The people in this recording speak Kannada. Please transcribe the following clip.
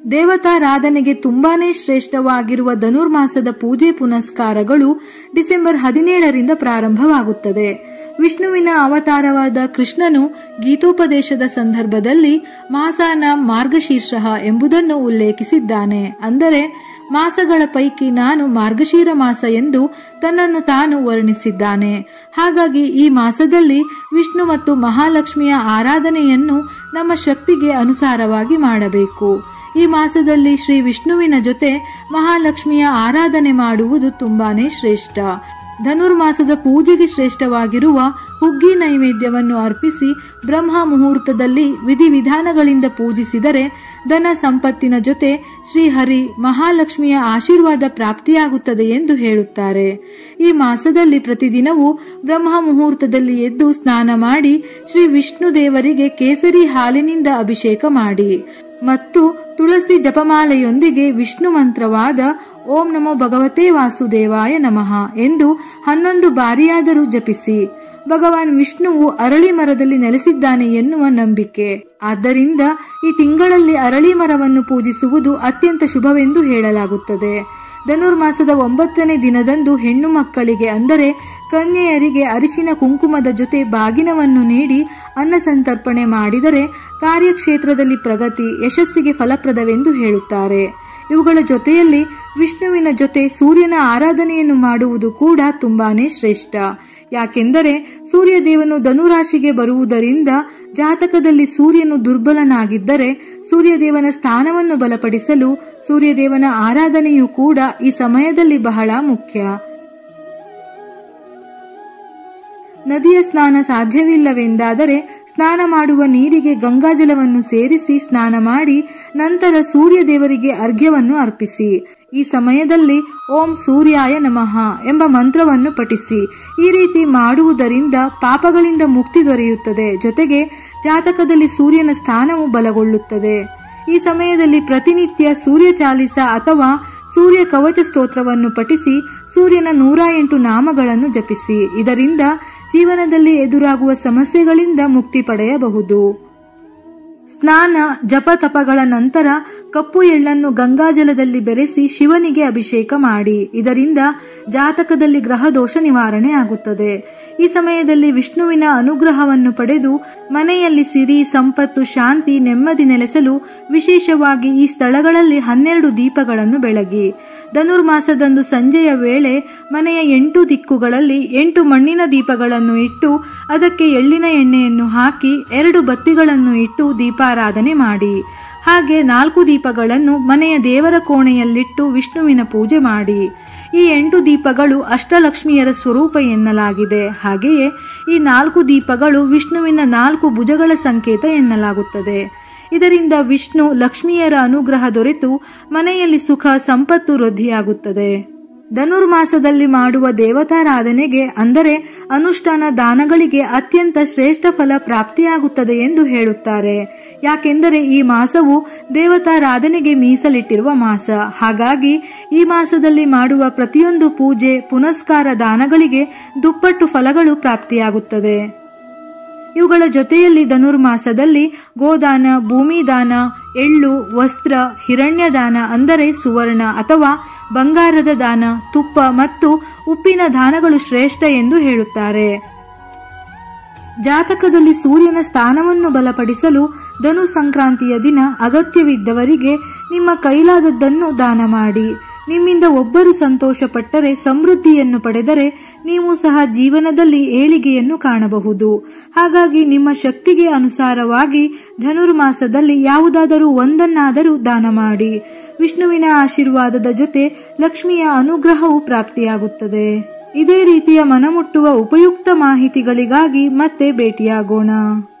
ದೇವತಾರಾಧನೆಗೆ ತುಂಬಾನೇ ಶ್ರೇಷ್ಠವಾಗಿರುವ ಧನುರ್ಮಾಸದ ಪೂಜೆ ಪುನಸ್ಕಾರಗಳು ಡಿಸೆಂಬರ್ ಹದಿನೇಳರಿಂದ ಪ್ರಾರಂಭವಾಗುತ್ತದೆ ವಿಷ್ಣುವಿನ ಅವತಾರವಾದ ಕೃಷ್ಣನು ಗೀತೋಪದೇಶದ ಸಂದರ್ಭದಲ್ಲಿ ಮಾಸಾನ ಮಾರ್ಗಶೀರ್ಷ ಎಂಬುದನ್ನು ಉಲ್ಲೇಖಿಸಿದ್ದಾನೆ ಅಂದರೆ ಮಾಸಗಳ ಪೈಕಿ ನಾನು ಮಾರ್ಗಶೀರ ಮಾಸ ಎಂದು ತನ್ನನ್ನು ತಾನು ವರ್ಣಿಸಿದ್ದಾನೆ ಹಾಗಾಗಿ ಈ ಮಾಸದಲ್ಲಿ ವಿಷ್ಣು ಮತ್ತು ಮಹಾಲಕ್ಷ್ಮಿಯ ಆರಾಧನೆಯನ್ನು ನಮ್ಮ ಶಕ್ತಿಗೆ ಅನುಸಾರವಾಗಿ ಮಾಡಬೇಕು ಈ ಮಾಸದಲ್ಲಿ ಶ್ರೀ ವಿಷ್ಣುವಿನ ಜೊತೆ ಮಹಾಲಕ್ಷ್ಮಿಯ ಆರಾಧನೆ ಮಾಡುವುದು ತುಂಬಾನೇ ಶ್ರೇಷ್ಠ ಧನುರ್ಮಾಸದ ಪೂಜೆಗೆ ಶ್ರೇಷ್ಠವಾಗಿರುವ ಹುಗ್ಗಿ ನೈವೇದ್ಯವನ್ನು ಅರ್ಪಿಸಿ ಬ್ರಹ್ಮ ಮುಹೂರ್ತದಲ್ಲಿ ವಿಧಿವಿಧಾನಗಳಿಂದ ಪೂಜಿಸಿದರೆ ಧನ ಸಂಪತ್ತಿನ ಜೊತೆ ಶ್ರೀಹರಿ ಮಹಾಲಕ್ಷ್ಮಿಯ ಆಶೀರ್ವಾದ ಪ್ರಾಪ್ತಿಯಾಗುತ್ತದೆ ಎಂದು ಹೇಳುತ್ತಾರೆ ಈ ಮಾಸದಲ್ಲಿ ಪ್ರತಿದಿನವೂ ಬ್ರಹ್ಮ ಮುಹೂರ್ತದಲ್ಲಿ ಎದ್ದು ಸ್ನಾನ ಮಾಡಿ ಶ್ರೀ ವಿಷ್ಣು ದೇವರಿಗೆ ಕೇಸರಿ ಹಾಲಿನಿಂದ ಅಭಿಷೇಕ ಮಾಡಿ ಮತ್ತು ತುಳಸಿ ಜಪಮಾಲೆಯೊಂದಿಗೆ ವಿಷ್ಣು ಮಂತ್ರವಾದ ಓಂ ನಮೋ ಭಗವತೆ ವಾಸುದೇವಾಯ ನಮಃ ಎಂದು ಹನ್ನೊಂದು ಬಾರಿಯಾದರೂ ಜಪಿಸಿ ಭಗವಾನ್ ವಿಷ್ಣುವು ಅರಳಿ ಮರದಲ್ಲಿ ನೆಲೆಸಿದ್ದಾನೆ ಎನ್ನುವ ನಂಬಿಕೆ ಆದ್ದರಿಂದ ಈ ತಿಂಗಳಲ್ಲಿ ಅರಳಿ ಮರವನ್ನು ಪೂಜಿಸುವುದು ಅತ್ಯಂತ ಶುಭವೆಂದು ಹೇಳಲಾಗುತ್ತದೆ ಧನುರ್ಮಾಸದ ಒಂಬತ್ತನೇ ದಿನದಂದು ಹೆಣ್ಣು ಮಕ್ಕಳಿಗೆ ಅಂದರೆ ಕನ್ಯೆಯರಿಗೆ ಅರಿಶಿನ ಕುಂಕುಮದ ಜೊತೆ ಬಾಗಿನವನ್ನು ನೀಡಿ ಅನ್ನ ಸಂತರ್ಪಣೆ ಮಾಡಿದರೆ ಕಾರ್ಯಕ್ಷೇತ್ರದಲ್ಲಿ ಪ್ರಗತಿ ಯಶಸ್ಸಿಗೆ ಫಲಪ್ರದವೆಂದು ಹೇಳುತ್ತಾರೆ ಇವುಗಳ ಜೊತೆಯಲ್ಲಿ ವಿಷ್ಣುವಿನ ಜೊತೆ ಸೂರ್ಯನ ಆರಾಧನೆಯನ್ನು ಮಾಡುವುದು ಕೂಡ ತುಂಬಾನೇ ಶ್ರೇಷ್ಠ ಯಾಕೆಂದರೆ ಸೂರ್ಯದೇವನು ಧನುರಾಶಿಗೆ ಬರುವುದರಿಂದ ಜಾತಕದಲ್ಲಿ ಸೂರ್ಯನು ದುರ್ಬಲನಾಗಿದ್ದರೆ ಸೂರ್ಯದೇವನ ಸ್ಥಾನವನ್ನು ಬಲಪಡಿಸಲು ಸೂರ್ಯದೇವನ ಆರಾಧನೆಯೂ ಕೂಡ ಈ ಸಮಯದಲ್ಲಿ ಬಹಳ ಮುಖ್ಯ ನದಿಯ ಸ್ನಾನ ಸಾಧ್ಯವಿಲ್ಲವೆಂದಾದರೆ ಸ್ನಾನ ಮಾಡುವ ನೀರಿಗೆ ಗಂಗಾಜಲವನ್ನು ಸೇರಿಸಿ ಸ್ನಾನ ಮಾಡಿ ನಂತರ ಸೂರ್ಯ ದೇವರಿಗೆ ಅರ್ಘ್ಯವನ್ನು ಅರ್ಪಿಸಿ ಈ ಸಮಯದಲ್ಲಿ ಓಂ ಸೂರ್ಯಾಯ ನಮಃ ಎಂಬ ಮಂತ್ರವನ್ನು ಪಠಿಸಿ ಈ ರೀತಿ ಮಾಡುವುದರಿಂದ ಪಾಪಗಳಿಂದ ಮುಕ್ತಿ ದೊರೆಯುತ್ತದೆ ಜೊತೆಗೆ ಜಾತಕದಲ್ಲಿ ಸೂರ್ಯನ ಸ್ಥಾನವು ಬಲಗೊಳ್ಳುತ್ತದೆ ಈ ಸಮಯದಲ್ಲಿ ಪ್ರತಿನಿತ್ಯ ಸೂರ್ಯ ಚಾಲಿಸ ಅಥವಾ ಸೂರ್ಯ ಕವಚ ಸ್ತೋತ್ರವನ್ನು ಪಠಿಸಿ ಸೂರ್ಯನ ನೂರ ಎಂಟು ನಾಮಗಳನ್ನು ಜಪಿಸಿ ಇದರಿಂದ ಜೀವನದಲ್ಲಿ ಎದುರಾಗುವ ಸಮಸ್ಯೆಗಳಿಂದ ಮುಕ್ತಿ ಪಡೆಯಬಹುದು ಸ್ನಾನ ಜಪ ತಪಗಳ ನಂತರ ಕಪ್ಪು ಎಳ್ಳನ್ನು ಗಂಗಾಜಲದಲ್ಲಿ ಬೆರೆಸಿ ಶಿವನಿಗೆ ಅಭಿಷೇಕ ಮಾಡಿ ಇದರಿಂದ ಜಾತಕದಲ್ಲಿ ಗ್ರಹ ದೋಷ ನಿವಾರಣೆ ಆಗುತ್ತದೆ ಈ ಸಮಯದಲ್ಲಿ ವಿಷ್ಣುವಿನ ಅನುಗ್ರಹವನ್ನು ಪಡೆದು ಮನೆಯಲ್ಲಿ ಸಿರಿ ಸಂಪತ್ತು ಶಾಂತಿ ನೆಮ್ಮದಿ ನೆಲೆಸಲು ವಿಶೇಷವಾಗಿ ಈ ಸ್ಥಳಗಳಲ್ಲಿ ಹನ್ನೆರಡು ದೀಪಗಳನ್ನು ಬೆಳಗಿ ಧನುರ್ಮಾಸದಂದು ಸಂಜೆಯ ವೇಳೆ ಮನೆಯ ಎಂಟು ದಿಕ್ಕುಗಳಲ್ಲಿ ಎಂಟು ಮಣ್ಣಿನ ದೀಪಗಳನ್ನು ಇಟ್ಟು ಅದಕ್ಕೆ ಎಳ್ಳಿನ ಎಣ್ಣೆಯನ್ನು ಹಾಕಿ ಎರಡು ಬತ್ತಿಗಳನ್ನು ಇಟ್ಟು ದೀಪಾರಾಧನೆ ಮಾಡಿ ಹಾಗೆ ನಾಲ್ಕು ದೀಪಗಳನ್ನು ಮನೆಯ ದೇವರ ಕೋಣೆಯಲ್ಲಿಟ್ಟು ವಿಷ್ಣುವಿನ ಪೂಜೆ ಮಾಡಿ ಈ ಎಂಟು ದೀಪಗಳು ಅಷ್ಟಲಕ್ಷ್ಮಿಯರ ಸ್ವರೂಪ ಎನ್ನಲಾಗಿದೆ ಹಾಗೆಯೇ ಈ ನಾಲ್ಕು ದೀಪಗಳು ವಿಷ್ಣುವಿನ ನಾಲ್ಕು ಭುಜಗಳ ಸಂಕೇತ ಎನ್ನಲಾಗುತ್ತದೆ ಇದರಿಂದ ವಿಷ್ಣು ಲಕ್ಷ್ಮಿಯರ ಅನುಗ್ರಹ ದೊರೆತು ಮನೆಯಲ್ಲಿ ಸುಖ ಸಂಪತ್ತು ವೃದ್ಧಿಯಾಗುತ್ತದೆ ಧನುರ್ಮಾಸದಲ್ಲಿ ಮಾಡುವ ದೇವತಾರಾಧನೆಗೆ ಅಂದರೆ ಅನುಷ್ಠಾನ ದಾನಗಳಿಗೆ ಅತ್ಯಂತ ಶ್ರೇಷ್ಠ ಫಲ ಪ್ರಾಪ್ತಿಯಾಗುತ್ತದೆ ಎಂದು ಹೇಳುತ್ತಾರೆ ಯಾಕೆಂದರೆ ಈ ಮಾಸವು ದೇವತಾರಾಧನೆಗೆ ಮೀಸಲಿಟ್ಟಿರುವ ಮಾಸ ಹಾಗಾಗಿ ಈ ಮಾಸದಲ್ಲಿ ಮಾಡುವ ಪ್ರತಿಯೊಂದು ಪೂಜೆ ಪುನಸ್ಕಾರ ದಾನಗಳಿಗೆ ದುಪ್ಪಟ್ಟು ಫಲಗಳು ಪ್ರಾಪ್ತಿಯಾಗುತ್ತದೆ ಇವುಗಳ ಜೊತೆಯಲ್ಲಿ ಧನುರ್ಮಾಸದಲ್ಲಿ ಗೋದಾನ ಭೂಮಿದಾನ ಎಳ್ಳು ವಸ್ತ್ರ ಹಿರಣ್ಯದಾನ ಅಂದರೆ ಸುವರ್ಣ ಅಥವಾ ಬಂಗಾರದ ದಾನ ತುಪ್ಪ ಮತ್ತು ಉಪ್ಪಿನ ದಾನಗಳು ಶ್ರೇಷ್ಠ ಎಂದು ಹೇಳುತ್ತಾರೆ ಜಾತಕದಲ್ಲಿ ಸೂರ್ಯನ ಸ್ಥಾನವನ್ನು ಬಲಪಡಿಸಲು ಧನು ಸಂಕ್ರಾಂತಿಯ ದಿನ ಅಗತ್ಯವಿದ್ದವರಿಗೆ ನಿಮ್ಮ ಕೈಲಾದದ್ದನ್ನು ದಾನ ಮಾಡಿ ನಿಮ್ಮಿಂದ ಒಬ್ಬರು ಸಂತೋಷಪಟ್ಟರೆ ಸಮೃದ್ಧಿಯನ್ನು ಪಡೆದರೆ ನೀವು ಸಹ ಜೀವನದಲ್ಲಿ ಏಳಿಗೆಯನ್ನು ಕಾಣಬಹುದು ಹಾಗಾಗಿ ನಿಮ್ಮ ಶಕ್ತಿಗೆ ಅನುಸಾರವಾಗಿ ಧನುರ್ಮಾಸದಲ್ಲಿ ಯಾವುದಾದರೂ ಒಂದನ್ನಾದರೂ ದಾನ ಮಾಡಿ ವಿಷ್ಣುವಿನ ಆಶೀರ್ವಾದದ ಜೊತೆ ಲಕ್ಷ್ಮಿಯ ಅನುಗ್ರಹವು ಪ್ರಾಪ್ತಿಯಾಗುತ್ತದೆ ಇದೇ ರೀತಿಯ ಮನಮುಟ್ಟುವ ಉಪಯುಕ್ತ ಮಾಹಿತಿಗಳಿಗಾಗಿ ಮತ್ತೆ ಭೇಟಿಯಾಗೋಣ